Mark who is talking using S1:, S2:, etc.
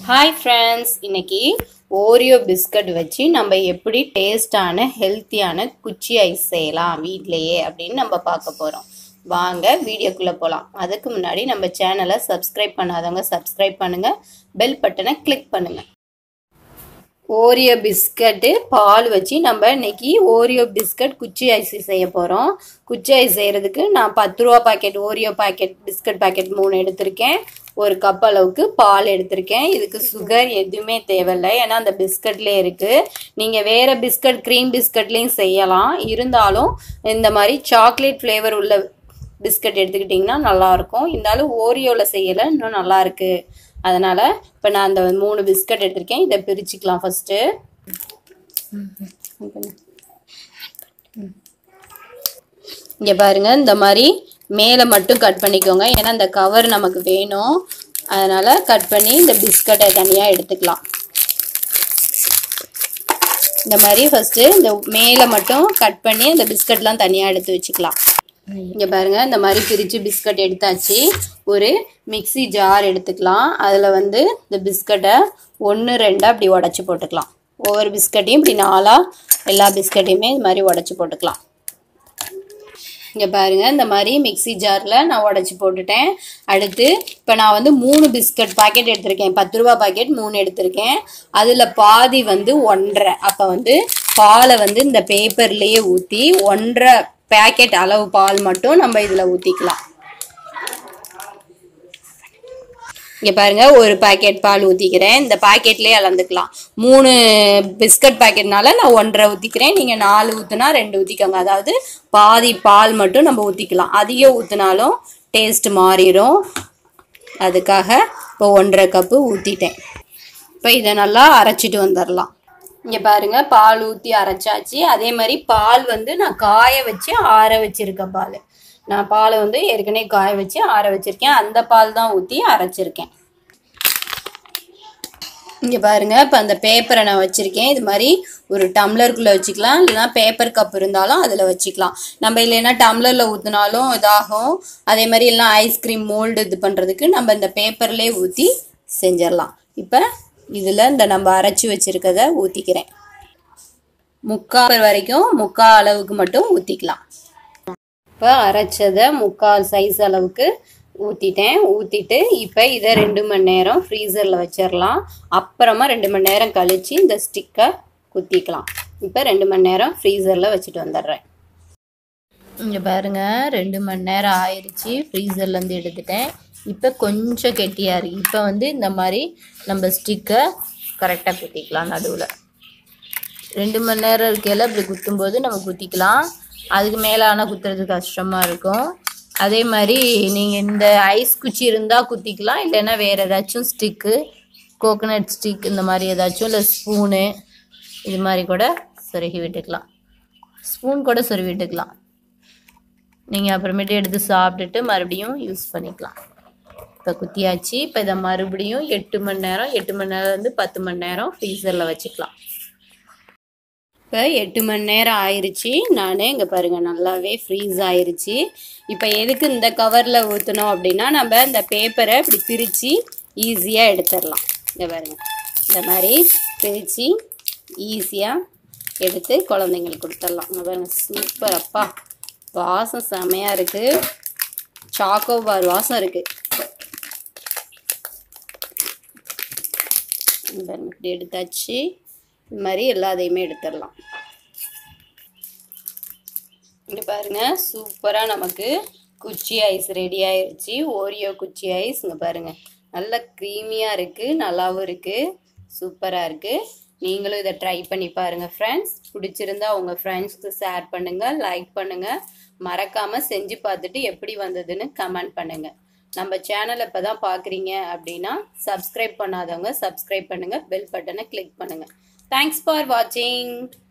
S1: hi friends இன்னைக்கு Oreo biscuit வச்சு நம்ம எப்படி டேஸ்டான ஹெல்த்தியான குச்சி ஐஸ் செய்யலாம் வீட்லேயே அப்படின்னு நம்ம பார்க்க போகிறோம் வாங்க வீடியோக்குள்ளே போகலாம் அதுக்கு முன்னாடி நம்ம சேனலை சப்ஸ்கிரைப் பண்ணாதவங்க சப்ஸ்கிரைப் பண்ணுங்கள் பெல் பட்டனை கிளிக் பண்ணுங்கள் ஓரியோ பிஸ்கட்டு பால் வச்சு நம்ம இன்னைக்கு ஓரியோ பிஸ்கட் குச்சி ஐஸ் செய்ய போகிறோம் குச்சி ஐஸ் செய்கிறதுக்கு நான் பத்து ரூபா packet Oreo packet biscuit packet மூணு எடுத்திருக்கேன் ஒரு கப் அளவுக்கு பால் எடுத்திருக்கேன் இதுக்கு சுகர் எதுவுமே தேவையில்லை ஏன்னா அந்த பிஸ்கட்லேயே இருக்குது நீங்கள் வேறு பிஸ்கட் க்ரீம் பிஸ்கட்லேயும் செய்யலாம் இருந்தாலும் இந்த மாதிரி சாக்லேட் ஃப்ளேவர் உள்ள பிஸ்கட் எடுத்துக்கிட்டிங்கன்னா நல்லாயிருக்கும் இருந்தாலும் ஓரியோவில் செய்யலை இன்னும் நல்லாயிருக்கு அதனால் இப்போ நான் அந்த மூணு பிஸ்கட் எடுத்திருக்கேன் இதை பிரிச்சுக்கலாம் ஃபஸ்ட்டு இங்கே பாருங்கள் இந்த மாதிரி மேலே மட்டும் கட் பண்ணிக்கோங்க ஏன்னா இந்த கவர் நமக்கு வேணும் அதனால் கட் பண்ணி இந்த பிஸ்கட்டை தனியாக எடுத்துக்கலாம் இந்த மாதிரி ஃபஸ்ட்டு இந்த மேலே மட்டும் கட் பண்ணி அந்த பிஸ்கட்லாம் தனியாக எடுத்து வச்சுக்கலாம் இங்கே பாருங்கள் இந்த மாதிரி பிரித்து பிஸ்கட் எடுத்தாச்சு ஒரு மிக்சி ஜார் எடுத்துக்கலாம் அதில் வந்து இந்த பிஸ்கட்டை ஒன்று ரெண்டாக இப்படி உடச்சி போட்டுக்கலாம் ஒவ்வொரு பிஸ்கட்டையும் இப்படி நாலாக எல்லா பிஸ்கட்டையுமே இது மாதிரி உடச்சி போட்டுக்கலாம் இங்கே பாருங்கள் இந்த மாதிரி மிக்சி ஜாரில் நான் உடச்சி போட்டுட்டேன் அடுத்து இப்போ நான் வந்து மூணு பிஸ்கட் பாக்கெட் எடுத்திருக்கேன் பத்து ரூபா பாக்கெட் மூணு எடுத்திருக்கேன் அதில் பாதி வந்து ஒன்றரை அப்போ வந்து பாலை வந்து இந்த பேப்பர்லேயே ஊற்றி ஒன்றரை பேக்கெட் அளவு பால் மட்டும் நம்ம இதில் ஊற்றிக்கலாம் இங்கே பாருங்க ஒரு பாக்கெட் பால் ஊற்றிக்கிறேன் இந்த பாக்கெட்லேயே அளந்துக்கலாம் மூணு பிஸ்கட் பாக்கெட்னால நான் ஒன்றரை ஊற்றிக்கிறேன் நீங்கள் நாலு ஊற்றுனா ரெண்டு ஊற்றிக்கோங்க அதாவது பாதி பால் மட்டும் நம்ம ஊற்றிக்கலாம் அதிகம் ஊற்றினாலும் டேஸ்ட் மாறிடும் அதுக்காக இப்போ ஒன்றரை கப்பு ஊற்றிட்டேன் இப்போ இதை நல்லா அரைச்சிட்டு வந்துடலாம் இங்கே பாருங்க பால் ஊற்றி அரைச்சாச்சு அதே மாதிரி பால் வந்து நான் காய வச்சு ஆற வச்சிருக்கேன் பால் நான் பாலை வந்து ஏற்கனவே காய வச்சு ஆற வச்சிருக்கேன் அந்த பால் தான் ஊற்றி அரைச்சிருக்கேன் இங்கே பாருங்க இப்போ அந்த பேப்பரை நான் வச்சுருக்கேன் இது மாதிரி ஒரு டம்ளருக்குள்ளே வச்சுக்கலாம் இல்லைனா பேப்பர் கப் இருந்தாலும் அதில் வச்சுக்கலாம் நம்ம இல்லைன்னா டம்ளரில் ஊற்றினாலும் இதாகும் அதே மாதிரி எல்லாம் ஐஸ்கிரீம் மோல்டு இது பண்ணுறதுக்கு நம்ம இந்த பேப்பர்லேயே ஊற்றி செஞ்சிடலாம் இப்போ இதில் இந்த நம்ம அரைச்சி வச்சுருக்கத ஊற்றிக்கிறேன் முக்கால் வரைக்கும் முக்கால் அளவுக்கு மட்டும் ஊற்றிக்கலாம் இப்போ அரைச்சதை முக்கால் சைஸ் அளவுக்கு ஊற்றிட்டேன் ஊற்றிட்டு இப்போ இதை ரெண்டு மணி நேரம் ஃப்ரீசரில் வச்சிடலாம் அப்புறமா ரெண்டு மணி நேரம் கழித்து இந்த ஸ்டிக்கை குத்திக்கலாம் இப்போ ரெண்டு மணி நேரம் ஃப்ரீசரில் வச்சுட்டு வந்துடுறேன் இங்கே பாருங்கள் ரெண்டு மணி நேரம் ஆயிடுச்சு ஃப்ரீசர்லேருந்து எடுத்துட்டேன் இப்போ கொஞ்சம் கெட்டியாக இருக்குது இப்போ வந்து இந்த மாதிரி நம்ம ஸ்டிக்கை கரெக்டாக குத்திக்கலாம் நடுவில் ரெண்டு மணி நேரம் இருக்கையில் இப்படி குத்தும்போது நம்ம குத்திக்கலாம் அதுக்கு மேலே ஆனால் குத்துறது கஷ்டமாக இருக்கும் அதே மாதிரி நீங்கள் இந்த ஐஸ் குச்சி இருந்தால் குத்திக்கலாம் இல்லைன்னா வேறு ஏதாச்சும் ஸ்டிக்கு கோகனட் ஸ்டிக் இந்த மாதிரி ஏதாச்சும் இல்லை ஸ்பூனு இது மாதிரி கூட சொருகி விட்டுக்கலாம் ஸ்பூன் கூட சொருகி விட்டுக்கலாம் நீங்கள் அப்புறமேட்டு எடுத்து சாப்பிட்டுட்டு மறுபடியும் யூஸ் பண்ணிக்கலாம் இப்போ குத்தியாச்சு இப்போ இதை மறுபடியும் எட்டு மணி நேரம் எட்டு மணி நேரம்லேருந்து பத்து மணி நேரம் ஃப்ரீசரில் வச்சுக்கலாம் இப்போ எட்டு மணி நேரம் ஆயிடுச்சு நான் இங்கே பாருங்கள் நல்லாவே ஃப்ரீஸ் ஆயிடுச்சு இப்போ எதுக்கு இந்த கவரில் ஊற்றணும் அப்படின்னா நம்ம இந்த பேப்பரை இப்படி பிரித்து ஈஸியாக எடுத்துடலாம் இங்கே பாருங்கள் இந்த மாதிரி பிரித்து ஈஸியாக எடுத்து குழந்தைங்களுக்கு கொடுத்துடலாம் இங்கே பாருங்கள் சூப்பர் அப்பா வாசம் செமையாக இருக்குது சாக்கோபார் வாசம் இருக்குது பாருங்க இப்படி எடுத்தாச்சு இது மாதிரி எல்லாத்தையுமே எடுத்துடலாம் இங்கே பாருங்க சூப்பராக நமக்கு குச்சி ஐஸ் ரெடி ஆயிடுச்சு ஓரியோ குச்சி ஐஸ் இங்கே பாருங்க நல்ல க்ரீமியாக இருக்குது நல்லாவும் இருக்குது சூப்பராக இருக்குது நீங்களும் இதை ட்ரை பண்ணி பாருங்கள் ஃப்ரெண்ட்ஸ் பிடிச்சிருந்தா உங்கள் ஃப்ரெண்ட்ஸ்க்கு ஷேர் பண்ணுங்கள் லைக் பண்ணுங்கள் மறக்காமல் செஞ்சு பார்த்துட்டு எப்படி வந்ததுன்னு கமெண்ட் பண்ணுங்கள் நம்ம சேனலை இப்போ தான் பார்க்குறீங்க அப்படின்னா சப்ஸ்கிரைப் பண்ணாதவங்க சப்ஸ்கிரைப் பண்ணுங்கள் பெல் பட்டனை கிளிக் பண்ணுங்கள் தேங்க்ஸ் ஃபார் வாட்சிங்